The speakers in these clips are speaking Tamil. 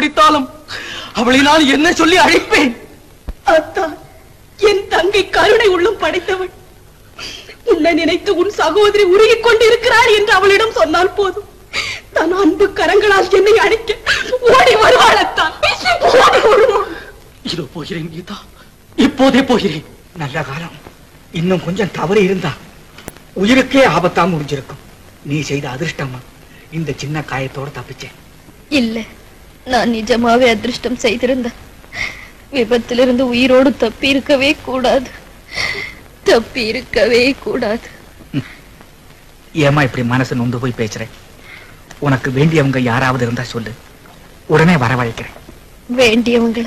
பிடித்தாலும் அவளை நான் என்ன சொல்லி அழைப்பேன் அத்தான் என் தங்கை கருணை உள்ளம் படைத்தவள் உன்னை நினைத்து உன் சகோதரி உருகிக் கொண்டிருக்கிறாள் என்று அவளிடம் சொன்னால் போதும் தன் அன்பு கரங்களால் என்னை அழைக்க ஓடி வருவாள் அத்தான் ஓடி வருவாள் இதோ போகிறேன் கீதா இப்போதே போகிறேன் நல்ல காலம் இன்னும் கொஞ்சம் தவறு இருந்தா உயிருக்கே ஆபத்தா முடிஞ்சிருக்கும் நீ செய்த அதிர்ஷ்டமா இந்த சின்ன காயத்தோட தப்பிச்சேன் இல்ல நான் நிஜமாவே அதிர்ஷ்டம் செய்திருந்தேன் விபத்திலிருந்து உயிரோடு தப்பி இருக்கவே கூடாது தப்பி இருக்கவே கூடாது ஏமா இப்படி மனசு நொந்து போய் பேசுறேன் உனக்கு வேண்டியவங்க யாராவது இருந்தா சொல்லு உடனே வரவழைக்கிறேன் வேண்டியவங்கள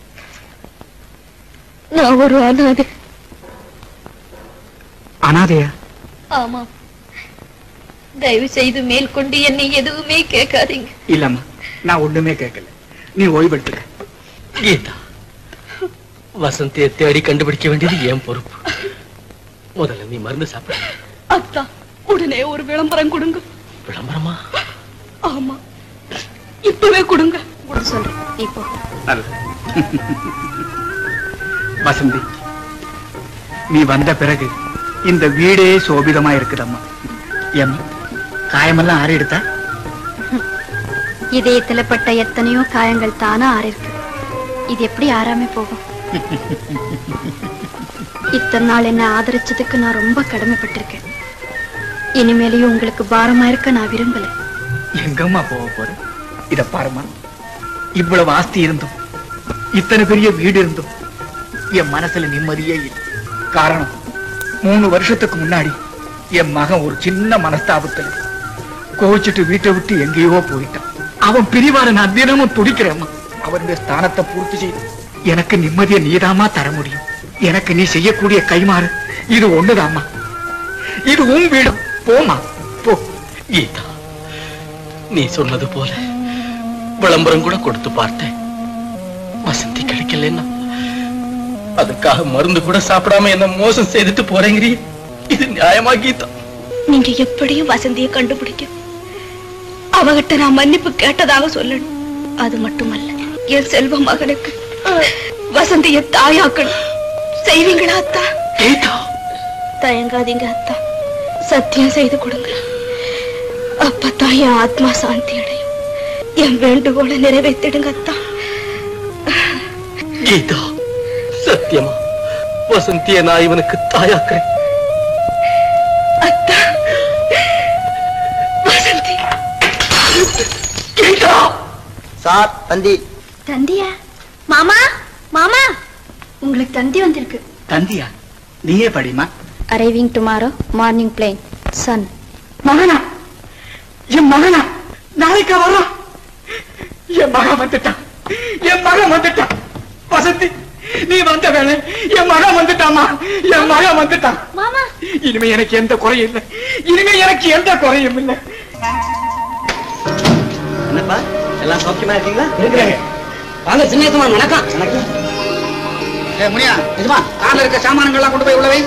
நான் ஒரு அனாதை அனாதையா ஆமா தயவு செய்து மேல் கொண்டு என்னை எதுவுமே கேட்காதீங்க இல்லம்மா நான் ஒண்ணுமே கேட்கல நீ ஓய்வெடுத்துக்க கீதா வசந்தியை தேடி கண்டுபிடிக்க வேண்டியது என் பொறுப்பு முதல்ல நீ மருந்து சாப்பிட அத்தா உடனே ஒரு விளம்பரம் கொடுங்க விளம்பரமா ஆமா இப்பவே கொடுங்க சொல்றேன் இப்போ நல்லது வசந்தி நீ வந்த பிறகு இந்த வீடே சோபிதமா இருக்குதம்மா ஏம்மா காயமெல்லாம் ஆறி எடுத்தா இதயத்துல பட்ட எத்தனையோ காயங்கள் தானா ஆறிருக்கு இது எப்படி ஆறாம போகும் இத்தனை நாள் என்ன ஆதரிச்சதுக்கு நான் ரொம்ப கடமைப்பட்டிருக்கேன் இனிமேலையும் உங்களுக்கு பாரமா இருக்க நான் விரும்பல எங்கம்மா போக போற இத பாருமா இவ்வளவு ஆஸ்தி இருந்தும் இத்தனை பெரிய வீடு இருந்தும் என் மனசுல நிம்மதியே இல்லை காரணம் மூணு வருஷத்துக்கு முன்னாடி என் மகன் ஒரு சின்ன மனஸ்தாபத்துல கோவிச்சுட்டு வீட்டை விட்டு எங்கேயோ போயிட்டான் அவன் பிரிவார நான் தினமும் துடிக்கிறேம்மா அவனுடைய ஸ்தானத்தை பூர்த்தி செய்து எனக்கு நிம்மதியை நீதாம்மா தர முடியும் எனக்கு நீ செய்யக்கூடிய கைமாறு இது ஒண்ணுதாம்மா இது உன் வீடு போமா போ கீதா நீ சொன்னது போல விளம்பரம் கூட கொடுத்து பார்த்தேன் வசந்தி கிடைக்கலன்னா அதுக்காக மருந்து கூட சாப்பிடாம என்ன மோசம் செய்துட்டு போறேங்கிறீ இது நியாயமா கீதா நீங்க எப்படியும் வசந்தியை கண்டுபிடிக்க அவகிட்ட நான் மன்னிப்பு கேட்டதாக சொல்லணும் அது மட்டுமல்ல என் செல்வ மகனுக்கு வசந்திய தாயாக்கணும் செய்வீங்களா அத்தா கீதா தயங்காதீங்க அத்தா சத்தியம் செய்து கொடுங்க அப்பத்தான் என் ஆத்மா சாந்தி அடையும் என் வேண்டுகோளை நிறைவேற்றிடுங்க அத்தா கீதா சத்தியமா வசந்திய நான் இவனுக்கு தாயாக்குறேன் அத்தா வசந்தி கீதா சார் தந்தி தந்தியா மாமா மாமா உங்களுக்கு தந்தி வந்திருக்கு தந்தியா நீயே படிமா arriving tomorrow morning plane son மகனா என் மகனா நாளைக்கா வர்றான் என் மகன் வந்துட்டான் என் மகன் வந்துட்டான் வசந்தி நீ வந்த வேலை என் மகன் வந்துட்டாமா என் மகன் வந்துட்டான் மாமா இனிமே எனக்கு எந்த குறையும் இல்லை இனிமே எனக்கு எந்த குறையும் இல்லை என்னப்பா எல்லாம் சௌக்கியமா இருக்கீங்களா இருக்கிறேங்க வாங்க சின்னேசமா வணக்கம் வணக்கம் ஏ முனியா நிஜமா கார்ல இருக்க சாமானங்கள் எல்லாம் கொண்டு போய் உள்ளவை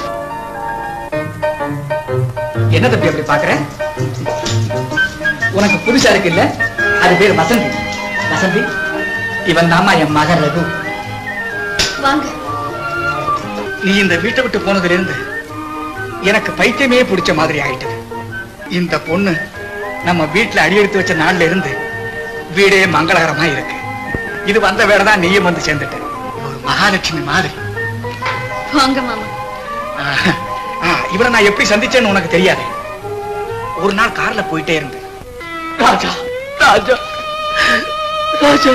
என்ன தம்பி அப்படி பாக்குற உனக்கு புதுசா இருக்கு இல்ல அது பேர் வசந்தி வசந்தி இவன் தாமா என் மகன் ரகு வாங்க நீ இந்த வீட்டை விட்டு போனதுல இருந்து எனக்கு பைத்தியமே பிடிச்ச மாதிரி ஆயிட்டது இந்த பொண்ணு நம்ம வீட்டுல அடியெடுத்து வச்ச நாள்ல இருந்து வீடே மங்களகரமா இருக்கு இது வந்த வேலை தான் நீயும் வந்து சேர்ந்துட்ட ஒரு மகாலட்சுமி மாதிரி வாங்க மாமா ஆஹ், ஆஹ், இவரை நான் எப்படி சந்திச்சேன்னு உனக்கு தெரியாது ஒரு நாள் கார்ல போயிட்டே இருந்தேன் ராஜா ராஜா ராஜா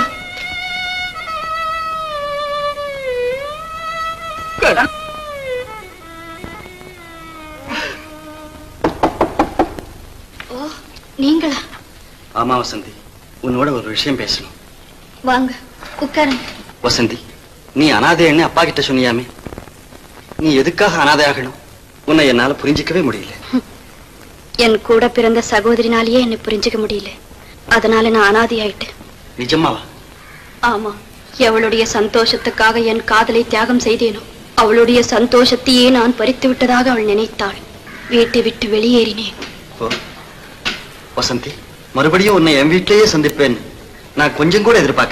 கண்ணா. நீங்களா ஆமா வசந்தி உன்னோட ஒரு விஷயம் பேசணும் வாங்க உட்காருங்க வசந்தி நீ அனாதைன்னு அப்பா கிட்ட சொன்னியாமே நீ எதுக்காக அனாதையாகணும் உன்னை என்னால புரிஞ்சிக்கவே முடியல என் கூட பிறந்த சகோதரினாலேயே என்னை புரிஞ்சுக்க முடியல அதனால நான் அனாதை ஆயிட்டேன் நிஜமாவா ஆமா எவளுடைய சந்தோஷத்துக்காக என் காதலை தியாகம் செய்தேனோ அவளுடைய சந்தோஷத்தையே நான் பறித்து விட்டதாக அவள் நினைத்தாள் வீட்டை விட்டு வெளியேறினேன் ஓ வசந்தி மறுபடியும் உன்னை என் வீட்டிலேயே சந்திப்பேன் நான் கொஞ்சம் கூட எதிர்பார்க்கல